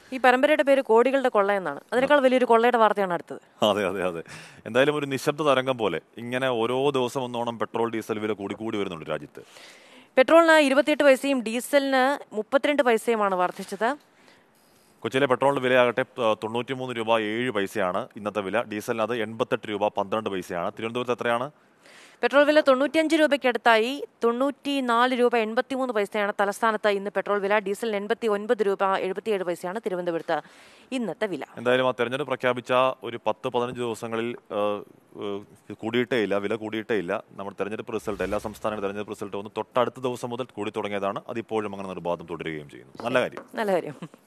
ഈ പരമ്പരയുടെ പേര് കോടികളുടെ കൊള്ള എന്നാണ് അതിനേക്കാൾ വലിയൊരു കൊള്ളയുടെ വാർത്തയാണ് അടുത്തത് അതെ അതെ അതെ എന്തായാലും ഒരു നിശബ്ദ തരംഗം പോലെ ഇങ്ങനെ ഓരോ ദിവസം ഒന്നോണം പെട്രോൾ ഡീസൽ വില കൂടിക്കൂടി വരുന്നുണ്ട് രാജ്യത്ത് പെട്രോളിന് ഇരുപത്തിയെട്ട് പൈസയും ഡീസലിന് മുപ്പത്തിരണ്ട് പൈസയുമാണ് വർദ്ധിച്ചത് കൊച്ചിയിലെ പെട്രോളിന്റെ വിലയാകട്ടെ തൊണ്ണൂറ്റിമൂന്ന് രൂപ ഏഴ് പൈസയാണ് ഇന്നത്തെ വില ഡീസലിന് അത് എൺപത്തെട്ട് രൂപ പന്ത്രണ്ട് പൈസയാണ് തിരുവനന്തപുരത്ത് എത്രയാണ് പെട്രോൾ വില തൊണ്ണൂറ്റിയഞ്ച് രൂപയ്ക്കടുത്തായി തൊണ്ണൂറ്റി നാല് രൂപ എൺപത്തിമൂന്ന് പൈസയാണ് തലസ്ഥാനത്ത് ഇന്ന് പെട്രോൾ വില ഡീസലിന് എൺപത്തി ഒൻപത് രൂപ എഴുപത്തിയേഴ് പൈസയാണ് തിരുവനന്തപുരത്ത് ഇന്നത്തെ വില എന്തായാലും ആ തെരഞ്ഞെടുപ്പ് പ്രഖ്യാപിച്ച ഒരു പത്ത് പതിനഞ്ച് ദിവസങ്ങളിൽ ആ, ഏ, കൂടിയിട്ടേ ഇല്ല വില കൂടിയിട്ടേ ഇല്ല നമ്മുടെ തെരഞ്ഞെടുപ്പ് റിസൾട്ട് എല്ലാ സംസ്ഥാന തെരഞ്ഞെടുപ്പ് റിസൾട്ട് ഒന്ന് തൊട്ടടുത്ത ദിവസം മുതൽ കൂടി തുടങ്ങിയതാണ് അതിപ്പോഴും അങ്ങനെ നിർബാധം തുടരുകയും ചെയ്യുന്നു നല്ല കാര്യം നല്ല കാര്യം